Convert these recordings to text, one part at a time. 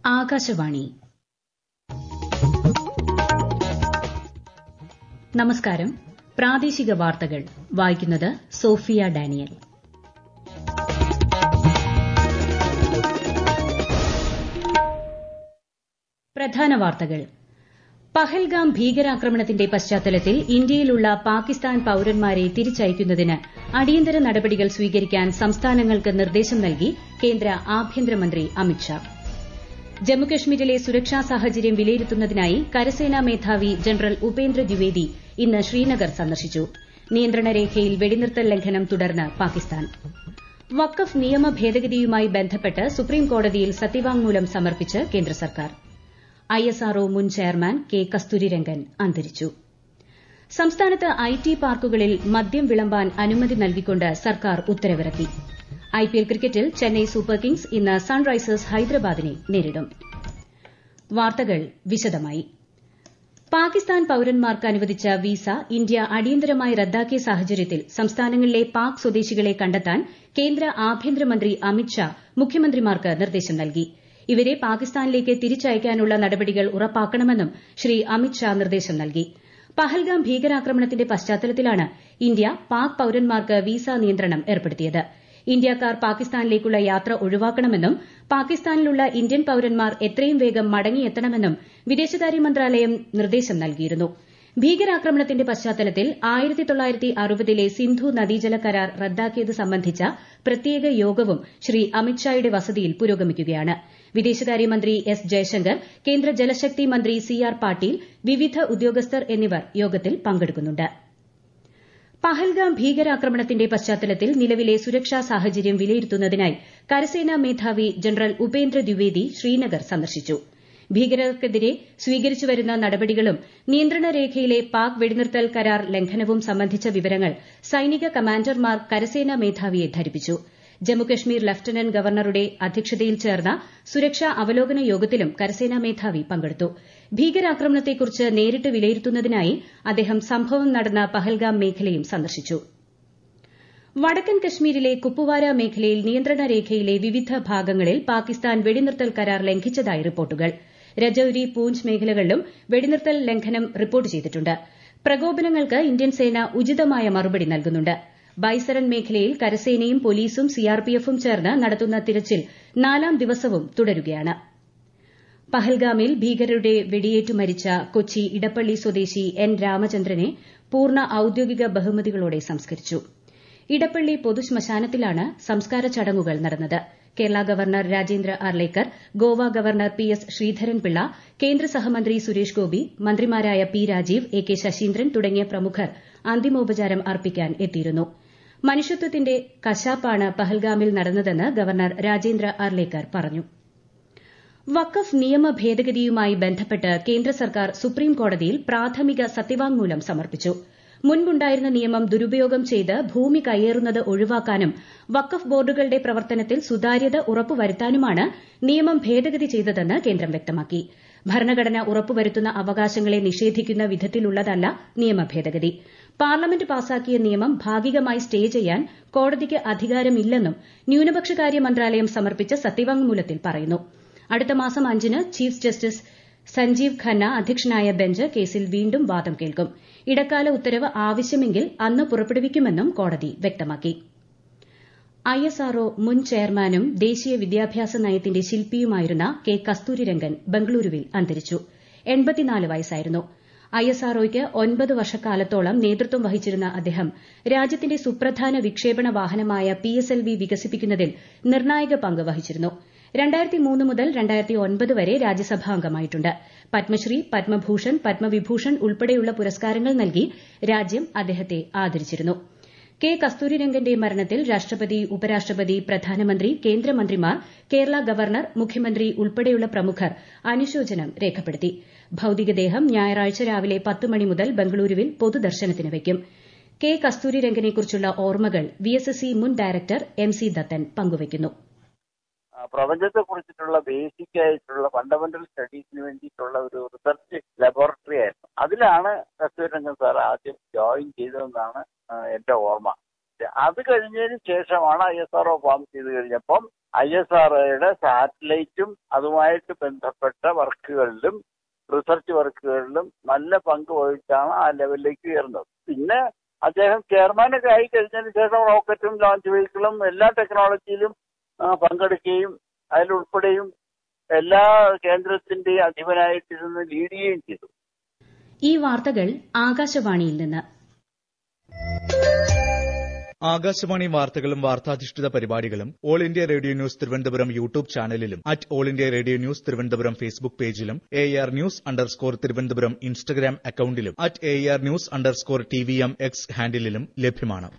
ആകാശവാണി നമസ്കാരം പ്രാദേശിക വാർത്തകൾ വായിക്കുന്നത് സോഫിയ ഡാനിയൽ പ്രധാന വാർത്തകൾ പഹൽഗാം ഭീകരാക്രമണത്തിന്റെ പശ്ചാത്തലത്തിൽ ഇന്ത്യയിലുള്ള പാകിസ്ഥാൻ പൌരന്മാരെ തിരിച്ചയക്കുന്നതിന് അടിയന്തര നടപടികൾ സ്വീകരിക്കാൻ സംസ്ഥാനങ്ങൾക്ക് നിർദ്ദേശം നൽകി കേന്ദ്ര ആഭ്യന്തരമന്ത്രി അമിത്ഷാ ജമ്മുകശ്മീരിലെ സുരക്ഷാ സാഹചര്യം വിലയിരുത്തുന്നതിനായി കരസേനാ മേധാവി ജനറൽ ഉപേന്ദ്ര ദ്വിവേദി ഇന്ന് ശ്രീനഗർ സന്ദർശിച്ചു നിയന്ത്രണ രേഖയിൽ വെടിനിർത്തൽ ലംഘനം തുടർന്ന് പാകിസ്ഥാൻ വഖഫ് നിയമ ഭേദഗതിയുമായി ബന്ധപ്പെട്ട് സുപ്രീംകോടതിയിൽ സത്യവാങ്മൂലം സമർപ്പിച്ച് കേന്ദ്ര സർക്കാർ ഐഎസ്ആർഒ മുൻ ചെയർമാൻ കെ കസ്തൂരിരംഗൻ അന്തരിച്ചു സംസ്ഥാനത്ത് ഐടി പാർക്കുകളിൽ മദ്യം വിളമ്പാൻ അനുമതി നൽകിക്കൊണ്ട് സർക്കാർ ഉത്തരവിറക്കി ഐപിഎൽ ക്രിക്കറ്റിൽ ചെന്നൈ സൂപ്പർ കിങ്സ് ഇന്ന് സൺറൈസേഴ്സ് ഹൈദരാബാദിനെ നേരിടും വാർത്തകൾ വിശദമായി പാകിസ്ഥാൻ പൌരന്മാർക്ക് അനുവദിച്ച വിസ ഇന്ത്യ അടിയന്തരമായി റദ്ദാക്കിയ സാഹചര്യത്തിൽ സംസ്ഥാനങ്ങളിലെ പാക് സ്വദേശികളെ കണ്ടെത്താൻ കേന്ദ്ര ആഭ്യന്തരമന്ത്രി അമിത്ഷാ മുഖ്യമന്ത്രിമാർക്ക് നിർദ്ദേശം നൽകി ഇവരെ പാകിസ്ഥാനിലേക്ക് തിരിച്ചയക്കാനുള്ള നടപടികൾ ഉറപ്പാക്കണമെന്നും ശ്രീ അമിത്ഷാ നിർദ്ദേശം നൽകി പഹൽഗാം ഭീകരാക്രമണത്തിന്റെ പശ്ചാത്തലത്തിലാണ് ഇന്ത്യ പാക് പൌരന്മാർക്ക് വിസ നിയന്ത്രണം ഏർപ്പെടുത്തിയത് ഇന്ത്യക്കാർ പാകിസ്ഥാനിലേക്കുള്ള യാത്ര ഒഴിവാക്കണമെന്നും പാകിസ്ഥാനിലുള്ള ഇന്ത്യൻ പൌരന്മാർ എത്രയും വേഗം മടങ്ങിയെത്തണമെന്നും വിദേശകാര്യ മന്ത്രാലയം നിർദ്ദേശം നൽകിയിരുന്നു ഭീകരാക്രമണത്തിന്റെ പശ്ചാത്തലത്തിൽ ആയിരത്തി തൊള്ളായിരത്തി അറുപതിലെ സിന്ധു നദീജല കരാർ റദ്ദാക്കിയത് സംബന്ധിച്ച പ്രത്യേക യോഗവും ശ്രീ അമിത്ഷായുടെ വസതിയിൽ പുരോഗമിക്കുകയാണ് വിദേശകാര്യമന്ത്രി എസ് ജയശങ്കർ കേന്ദ്ര ജലശക്തി മന്ത്രി സി ആർ പാട്ടീൽ വിവിധ ഉദ്യോഗസ്ഥർ എന്നിവർ യോഗത്തിൽ പങ്കെടുക്കുന്നുണ്ട് പഹൽഗാം ഭീകരാക്രമണത്തിന്റെ പശ്ചാത്തലത്തിൽ നിലവിലെ സുരക്ഷാ സാഹചര്യം വിലയിരുത്തുന്നതിനായി കരസേനാ മേധാവി ജനറൽ ഉപേന്ദ്ര ദ്വിവേദി ശ്രീനഗർ സന്ദർശിച്ചു ഭീകരർക്കെതിരെ സ്വീകരിച്ചുവരുന്ന നടപടികളും നിയന്ത്രണ രേഖയിലെ പാക് വെടിനിർത്തൽ കരാർ ലംഘനവും സംബന്ധിച്ച വിവരങ്ങൾ സൈനിക കമാൻഡർമാർ കരസേനാ മേധാവിയെ ധരിപ്പിച്ചു ജമ്മുകശ്മീർ ലഫ്റ്റനന്റ് ഗവർണറുടെ അധ്യക്ഷതയിൽ ചേർന്ന സുരക്ഷാ അവലോകന യോഗത്തിലും കരസേനാ മേധാവി പങ്കെടുത്തു ഭീകരാക്രമണത്തെക്കുറിച്ച് നേരിട്ട് വിലയിരുത്തുന്നതിനായി അദ്ദേഹം സംഭവം നടന്ന പഹൽഗാം മേഖലയും സന്ദർശിച്ചു വടക്കൻ കശ്മീരിലെ കുപ്വാര മേഖലയിൽ നിയന്ത്രണ രേഖയിലെ വിവിധ ഭാഗങ്ങളിൽ പാകിസ്ഥാൻ വെടിനിർത്തൽ കരാർ ലംഘിച്ചതായി റിപ്പോർട്ടുകൾ രജൌരി പൂഞ്ച് മേഖലകളിലും വെടിനിർത്തൽ ലംഘനം റിപ്പോർട്ട് ചെയ്തിട്ടുണ്ട് പ്രകോപനങ്ങൾക്ക് ഇന്ത്യൻ സേന ഉചിതമായ മറുപടി നൽകുന്നുണ്ട് ബൈസരൻ മേഖലയിൽ കരസേനയും പോലീസും സിആർപിഎഫും ചേർന്ന് നടത്തുന്ന തിരച്ചിൽ നാലാം ദിവസവും തുടരുകയാണ് പഹൽഗാമിൽ ഭീകരരുടെ വെടിയേറ്റു മരിച്ച കൊച്ചി ഇടപ്പള്ളി സ്വദേശി എൻ രാമചന്ദ്രനെ പൂർണ്ണ ഔദ്യോഗിക ബഹുമതികളോടെ സംസ്കരിച്ചു ഇടപ്പള്ളി പൊതുശ്മശാനത്തിലാണ് സംസ്കാര ചടങ്ങുകൾ നടന്നത് Kerala governor Rajendra Arlekar Goa governor P S Sreedharan Pillai കേന്ദ്ര സഹമന്ത്രി സുരേഷ് ഗോപി മന്ത്രിമാരായ P Rajeev A K Saseendran തുടങ്ങിയ പ്രമുഖർ അന്തിമോപചാരം അർപ്പിക്കാൻ എത്തിയിരുന്നു മനുഷ്യത്വത്തിന്റെ കശാപ്പാണ് പഹൽഗാമിൽ നടന്നതെന്ന് ഗവർണർ രാജേന്ദ്ര അർലേക്കർ പറഞ്ഞു വഖഫ് നിയമ ഭേദഗതിയുമായി ബന്ധപ്പെട്ട് കേന്ദ്ര സർക്കാർ സുപ്രീംകോടതിയിൽ പ്രാഥമിക സത്യവാങ്മൂലം സമർപ്പിച്ചു മുൻപുണ്ടായിരുന്ന നിയമം ദുരുപയോഗം ചെയ്ത് ഭൂമി കയ്യേറുന്നത് ഒഴിവാക്കാനും വഖഫ് ബോർഡുകളുടെ പ്രവർത്തനത്തിൽ സുതാര്യത ഉറപ്പുവരുത്താനുമാണ് നിയമം ഭേദഗതി ചെയ്തതെന്ന് കേന്ദ്രം വ്യക്തമാക്കി ഭരണഘടന ഉറപ്പുവരുത്തുന്ന അവകാശങ്ങളെ നിഷേധിക്കുന്ന വിധത്തിലുള്ളതല്ല നിയമ ഭേദഗതി പാർലമെന്റ് പാസാക്കിയ നിയമം ഭാഗികമായി സ്റ്റേ ചെയ്യാൻ കോടതിക്ക് അധികാരമില്ലെന്നും ന്യൂനപക്ഷകാര്യ മന്ത്രാലയം സമർപ്പിച്ച സത്യവാങ്മൂലത്തിൽ പറയുന്നു അടുത്ത മാസം അഞ്ചിന് ചീഫ് ജസ്റ്റിസ് സഞ്ജീവ് ഖന്ന അധ്യക്ഷനായ ബെഞ്ച് കേസിൽ വീണ്ടും വാദം കേൾക്കും ഇടക്കാല ഉത്തരവ് ആവശ്യമെങ്കിൽ അന്ന് പുറപ്പെടുവിക്കുമെന്നും കോടതി വ്യക്തമാക്കി ഐഎസ്ആർഒ മുൻ ചെയർമാനും ദേശീയ വിദ്യാഭ്യാസ നയത്തിന്റെ ശില്പിയുമായിരുന്ന കെ കസ്തൂരിരംഗൻ ബംഗളൂരുവിൽ അന്തരിച്ചു വയസ്സായിരുന്നു ഐഎസ്ആർഒയ്ക്ക് ഒൻപത് വർഷക്കാലത്തോളം നേതൃത്വം വഹിച്ചിരുന്ന അദ്ദേഹം രാജ്യത്തിന്റെ സുപ്രധാന വിക്ഷേപണ വാഹനമായ പിഎസ്എൽവി വികസിപ്പിക്കുന്നതിൽ നിർണായക പങ്ക് വഹിച്ചിരുന്നു മുതൽ വരെ രാജ്യസഭാംഗമായിട്ടുണ്ട് പത്മശ്രീ പത്മഭൂഷൺ പത്മവിഭൂഷൺ ഉൾപ്പെടെയുള്ള പുരസ്കാരങ്ങൾ നൽകി രാജ്യം അദ്ദേഹത്തെ ആദരിച്ചിരുന്നു കെ കസ്തൂരിരംഗന്റെ മരണത്തിൽ രാഷ്ട്രപതി ഉപരാഷ്ട്രപതി പ്രധാനമന്ത്രി കേന്ദ്രമന്ത്രിമാർ കേരള ഗവർണർ മുഖ്യമന്ത്രി ഉൾപ്പെടെയുള്ള പ്രമുഖർ അനുശോചനം രേഖപ്പെടുത്തി ഭൌതികദേഹം ഞായറാഴ്ച രാവിലെ പത്ത് മണി മുതൽ ബംഗളൂരുവിൽ പൊതുദർശനത്തിന് വയ്ക്കും കെ കസ്തൂരിരംഗനെക്കുറിച്ചുള്ള ഓർമ്മകൾ വിഎസ്എസ്സി മുൻ ഡയറക്ടർ എം സി ദത്തൻ പങ്കുവയ്ക്കുന്നു പ്രപഞ്ചത്തെ കുറിച്ചിട്ടുള്ള ബേസിക് ആയിട്ടുള്ള ഫണ്ടമെന്റൽ സ്റ്റഡീസിന് വേണ്ടിയിട്ടുള്ള ഒരു റിസർച്ച് ലബോറട്ടറി ആയിരുന്നു അതിലാണ് കസ്തൂരിരംഗൻ സാർ ആദ്യം ജോയിൻ ചെയ്തതെന്നാണ് എന്റെ ഓർമ്മ അത് കഴിഞ്ഞതിന് ശേഷമാണ് I S R O form ചെയ്ത് കഴിഞ്ഞപ്പം ഐ എസ് ആർ സാറ്റലൈറ്റും അതുമായിട്ട് ബന്ധപ്പെട്ട വർക്കുകളിലും റിസർച്ച് വർക്കുകളിലും നല്ല പങ്ക് വഹിച്ചാണ് ആ ലെവലിലേക്ക് ഉയർന്നത് പിന്നെ അദ്ദേഹം ചെയർമാനൊക്കെ ആയി കഴിഞ്ഞതിന് ശേഷം റോക്കറ്റും ലോഞ്ച് വെഹിക്കിളും എല്ലാ ടെക്നോളജിയിലും പങ്കെടുക്കുകയും അതിലുൾപ്പെടെയും എല്ലാ കേന്ദ്രത്തിന്റെയും അധിപനായിട്ടിരുന്ന് ലീഡ് ചെയ്യുകയും ചെയ്തു ഈ വാർത്തകൾ ആകാശവാണിയിൽ നിന്ന് ആകാശവാണി വാർത്തകളും വാർത്താധിഷ്ഠിത പരിപാടികളും all India radio news Thiruvananthapuram YouTube ചാനലിലും at all India radio news Thiruvananthapuram Facebook പേജിലും A R news underscore Thiruvananthapuram Instagram അക്കൌണ്ടിലും at A R news underscore T V M X ഹാൻഡിലും ലഭ്യമാണ്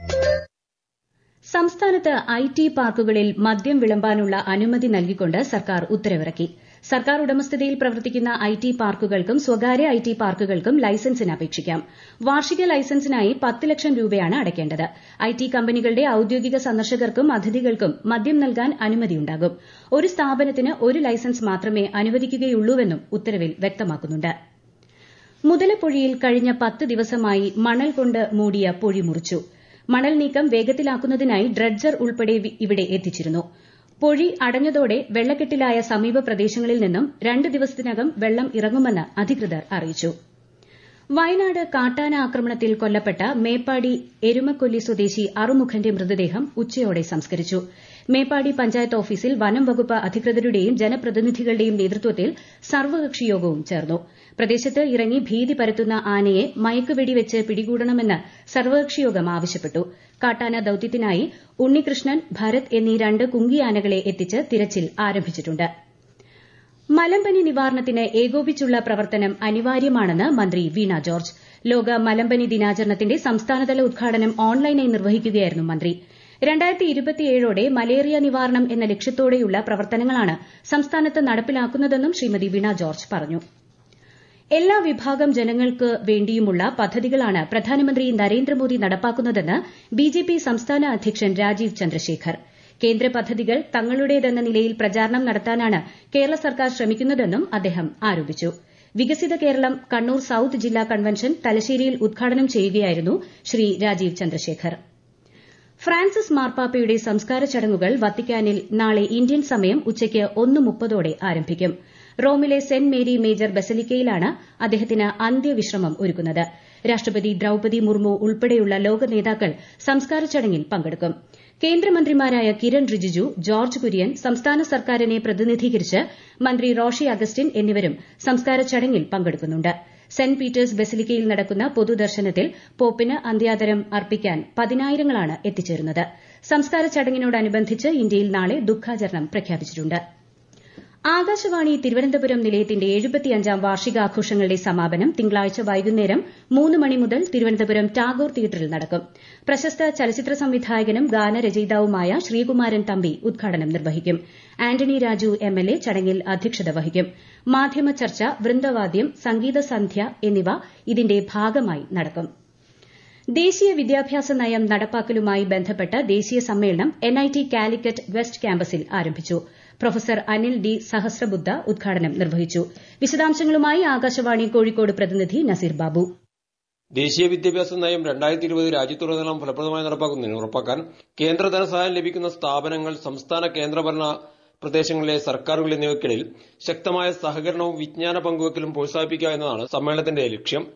സംസ്ഥാനത്ത് ഐ ടി പാർക്കുകളിൽ മദ്യം വിളമ്പാനുള്ള അനുമതി നൽകിക്കൊണ്ട് സർക്കാർ ഉത്തരവിറക്കി സർക്കാർ ഉടമസ്ഥതയിൽ പ്രവർത്തിക്കുന്ന ഐ ടി പാർക്കുകൾക്കും സ്വകാര്യ ഐ ടി പാർക്കുകൾക്കും ലൈസൻസിന് അപേക്ഷിക്കാം വാർഷിക ലൈസൻസിനായി പത്ത് ലക്ഷം രൂപയാണ് അടയ്ക്കേണ്ടത് ഐ ടി കമ്പനികളുടെ ഔദ്യോഗിക സന്ദർശകർക്കും അതിഥികൾക്കും മദ്യം നൽകാൻ അനുമതിയുണ്ടാകും ഒരു സ്ഥാപനത്തിന് ഒരു ലൈസൻസ് മാത്രമേ അനുവദിക്കുകയുള്ളൂവെന്നും ഉത്തരവിൽ വ്യക്തമാക്കുന്നുണ്ട് മുതലപ്പൊഴിയിൽ കഴിഞ്ഞ പത്ത് ദിവസമായി മണൽ കൊണ്ട് മൂടിയ പൊഴി മുറിച്ചു മണൽ നീക്കം വേഗത്തിലാക്കുന്നതിനായി ഡ്രഡ്ജർ ഉൾപ്പെടെ ഇവിടെ എത്തിച്ചിരുന്നു പൊഴി അടഞ്ഞതോടെ വെള്ളക്കെട്ടിലായ സമീപ പ്രദേശങ്ങളിൽ നിന്നും രണ്ട് ദിവസത്തിനകം വെള്ളം ഇറങ്ങുമെന്ന് അധികൃതർ അറിയിച്ചു വയനാട് കാട്ടാന ആക്രമണത്തിൽ കൊല്ലപ്പെട്ട മേപ്പാടി എരുമക്കൊല്ലി സ്വദേശി അറുമുഖന്റെ മൃതദേഹം ഉച്ചയോടെ സംസ്കരിച്ചു മേപ്പാടി പഞ്ചായത്ത് ഓഫീസിൽ വനം വകുപ്പ് അധികൃതരുടെയും ജനപ്രതിനിധികളുടെയും നേതൃത്വത്തിൽ സർവകക്ഷി യോഗവും ചേർന്നു പ്രദേശത്ത് ഇറങ്ങി ഭീതി പരത്തുന്ന ആനയെ മയക്കുവെടിവെച്ച് പിടികൂടണമെന്ന് സർവകക്ഷിയോഗം ആവശ്യപ്പെട്ടു കാട്ടാന ദൌത്യത്തിനായി ഉണ്ണികൃഷ്ണൻ ഭരത് എന്നീ രണ്ട് കുങ്കിയാനകളെ എത്തിച്ച് തിരച്ചിൽ ആരംഭിച്ചിട്ടുണ്ട് മലമ്പനി നിവാരണത്തിന് ഏകോപിച്ചുള്ള പ്രവർത്തനം അനിവാര്യമാണെന്ന് മന്ത്രി വീണ ജോർജ് ലോക മലമ്പനി ദിനാചരണത്തിന്റെ സംസ്ഥാനതല ഉദ്ഘാടനം ഓൺലൈനായി നിർവഹിക്കുകയായിരുന്നു മന്ത്രി ോടെ മലേറിയ നിവാരണം എന്ന ലക്ഷ്യത്തോടെയുള്ള പ്രവർത്തനങ്ങളാണ് സംസ്ഥാനത്ത് നടപ്പിലാക്കുന്നതെന്നും ശ്രീമതി വീണ ജോർജ് പറഞ്ഞു എല്ലാ വിഭാഗം ജനങ്ങൾക്ക് വേണ്ടിയുമുള്ള പദ്ധതികളാണ് പ്രധാനമന്ത്രി നരേന്ദ്രമോദി നടപ്പാക്കുന്നതെന്ന് ബിജെപി സംസ്ഥാന അധ്യക്ഷൻ രാജീവ് ചന്ദ്രശേഖർ കേന്ദ്ര പദ്ധതികൾ തങ്ങളുടേതെന്ന നിലയിൽ പ്രചാരണം നടത്താനാണ് കേരള സർക്കാർ ശ്രമിക്കുന്നതെന്നും അദ്ദേഹം ആരോപിച്ചു വികസിത കേരളം കണ്ണൂർ സൌത്ത് ജില്ലാ കൺവെൻഷൻ തലശ്ശേരിയിൽ ഉദ്ഘാടനം ചെയ്യുകയായിരുന്നു ശ്രീ രാജീവ് ചന്ദ്രശേഖർ ഫ്രാൻസിസ് മാർപ്പാപ്പയുടെ സംസ്കാര ചടങ്ങുകൾ വത്തിക്കാനിൽ നാളെ ഇന്ത്യൻ സമയം ഉച്ചയ്ക്ക് ഒന്ന് മുപ്പതോടെ ആരംഭിക്കും റോമിലെ സെന്റ് മേരി മേജർ ബസലിക്കയിലാണ് അദ്ദേഹത്തിന് അന്ത്യവിശ്രമം ഒരുക്കുന്നത് രാഷ്ട്രപതി ദ്രൌപതി മുർമു ഉൾപ്പെടെയുള്ള ലോക നേതാക്കൾ സംസ്കാര ചടങ്ങിൽ പങ്കെടുക്കും കേന്ദ്രമന്ത്രിമാരായ കിരൺ റിജിജു ജോർജ് കുര്യൻ സംസ്ഥാന സർക്കാരിനെ പ്രതിനിധീകരിച്ച് മന്ത്രി റോഷി അഗസ്റ്റിൻ എന്നിവരും സംസ്കാര ചടങ്ങിൽ പങ്കെടുക്കുന്നുണ്ട് സെന്റ് പീറ്റേഴ്സ് ബസിലിക്കയിൽ നടക്കുന്ന പൊതുദർശനത്തിൽ പോപ്പിന് അന്ത്യാദരം അർപ്പിക്കാൻ പതിനായിരങ്ങളാണ് എത്തിച്ചേരുന്നത് സംസ്കാര ചടങ്ങിനോടനുബന്ധിച്ച് ഇന്ത്യയിൽ നാളെ ദുഃഖാചരണം പ്രഖ്യാപിച്ചിട്ടുണ്ട് ആകാശവാണി തിരുവനന്തപുരം നിലയത്തിന്റെ എഴുപത്തിയഞ്ചാം വാർഷികാഘോഷങ്ങളുടെ സമാപനം തിങ്കളാഴ്ച വൈകുന്നേരം മൂന്ന് മണി മുതൽ തിരുവനന്തപുരം ടാഗോർ തിയേറ്ററിൽ നടക്കും പ്രശസ്ത ചലച്ചിത്ര സംവിധായകനും ഗാനരചയിതാവുമായ ശ്രീകുമാരൻ തമ്പി ഉദ്ഘാടനം നിർവഹിക്കും ആന്റണി രാജു എംഎൽഎ ചടങ്ങിൽ അധ്യക്ഷത വഹിക്കും മാധ്യമ ചർച്ച വൃന്ദവാദ്യം സംഗീത സന്ധ്യ എന്നിവ ഇതിന്റെ ഭാഗമായി നടക്കും ദേശീയ വിദ്യാഭ്യാസ നയം നടപ്പാക്കലുമായി ബന്ധപ്പെട്ട് ദേശീയ സമ്മേളനം എൻഐടി കാലിക്കറ്റ് വെസ്റ്റ് ക്യാമ്പസിൽ ആരംഭിച്ചു പ്രൊഫസർ അനിൽ ഡി സഹസ്രബുദ്ധ ഉദ്ഘാടനം നിർവഹിച്ചു വിശദാംശങ്ങളുമായി ആകാശവാണി കോഴിക്കോട് പ്രതിനിധി നസീർ ബാബു ദേശീയ വിദ്യാഭ്യാസ നയം രണ്ടായിരത്തി ഇരുപത് രാജ്യത്തുടനീളം ഫലപ്രദമായി നടപ്പാക്കുന്നതിന് ഉറപ്പാക്കാൻ കേന്ദ്ര ധനസഹായം ലഭിക്കുന്ന സ്ഥാപനങ്ങൾ സംസ്ഥാന കേന്ദ്രഭരണ പ്രദേശങ്ങളിലെ സർക്കാരുകൾ എന്നിവയ്ക്കിടയിൽ ശക്തമായ സഹകരണവും വിജ്ഞാന പങ്കുവയ്ക്കലും പ്രോത്സാഹിപ്പിക്കുക എന്നതാണ് സമ്മേളനത്തിന്റെ ലക്ഷ്യം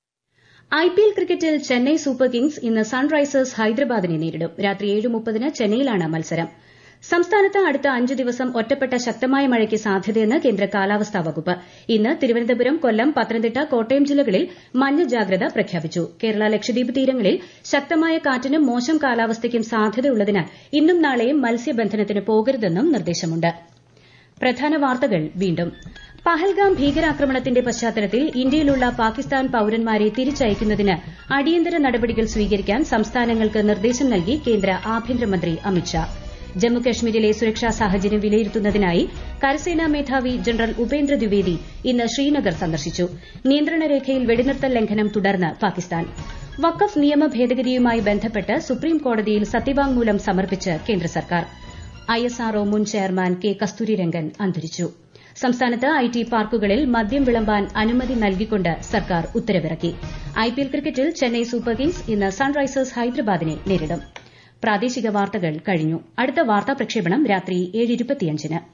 ഐപിഎൽ ക്രിക്കറ്റിൽ ചെന്നൈ സൂപ്പർ കിങ്സ് ഇന്ന് സൺറൈസേഴ്സ് ഹൈദരാബാദിനെ നേരിടും രാത്രി ഏഴ് മുപ്പതിന് ചെന്നൈയിലാണ് മത്സരം സംസ്ഥാനത്ത് അടുത്ത അഞ്ച് ദിവസം ഒറ്റപ്പെട്ട ശക്തമായ മഴയ്ക്ക് സാധ്യതയെന്ന് കേന്ദ്ര കാലാവസ്ഥാ വകുപ്പ് ഇന്ന് തിരുവനന്തപുരം കൊല്ലം പത്തനംതിട്ട കോട്ടയം ജില്ലകളിൽ മഞ്ഞ ജാഗ്രത പ്രഖ്യാപിച്ചു കേരള ലക്ഷദ്വീപ് തീരങ്ങളിൽ ശക്തമായ കാറ്റിനും മോശം കാലാവസ്ഥയ്ക്കും സാധ്യതയുള്ളതിനാൽ ഇന്നും നാളെയും മത്സ്യബന്ധനത്തിന് പോകരുതെന്നും നിർദ്ദേശമുണ്ട് പ്രധാന വാർത്തകൾ വീണ്ടും പഹൽഗാം ഭീകരാക്രമണത്തിന്റെ പശ്ചാത്തലത്തിൽ ഇന്ത്യയിലുള്ള പാകിസ്ഥാൻ പൌരന്മാരെ തിരിച്ചയക്കുന്നതിന് അടിയന്തര നടപടികൾ സ്വീകരിക്കാൻ സംസ്ഥാനങ്ങൾക്ക് നിർദ്ദേശം നൽകി കേന്ദ്ര ആഭ്യന്തരമന്ത്രി അമിത്ഷാ ജമ്മുകശ്മീരിലെ സുരക്ഷാ സാഹചര്യം വിലയിരുത്തുന്നതിനായി കരസേനാ മേധാവി ജനറൽ ഉപേന്ദ്ര ദ്വിവേദി ഇന്ന് ശ്രീനഗർ സന്ദർശിച്ചു നിയന്ത്രണ രേഖയിൽ വെടിനിർത്തൽ ലംഘനം തുടർന്ന് പാകിസ്ഥാൻ വഖഫ് നിയമ ഭേദഗതിയുമായി ബന്ധപ്പെട്ട് സുപ്രീം കോടതിയിൽ സത്യവാങ്മൂലം സമർപ്പിച്ച് കേന്ദ്ര സർക്കാർ ഐഎസ്ആർഒ മുൻ ചെയർമാൻ കെ കസ്തൂരിരംഗൻ അന്തരിച്ചു സംസ്ഥാനത്ത് ഐടി പാർക്കുകളിൽ മദ്യം വിളമ്പാൻ അനുമതി നൽകിക്കൊണ്ട് സർക്കാർ ഉത്തരവിറക്കി ഐപിഎൽ ക്രിക്കറ്റിൽ ചെന്നൈ സൂപ്പർ കിങ്സ് ഇന്ന് സൺറൈസേഴ്സ് ഹൈദരാബാദിനെ നേരിടും പ്രാദേശിക വാർത്തകൾ കഴിഞ്ഞു അടുത്ത വാർത്താ പ്രക്ഷേപണം രാത്രി ഏഴ്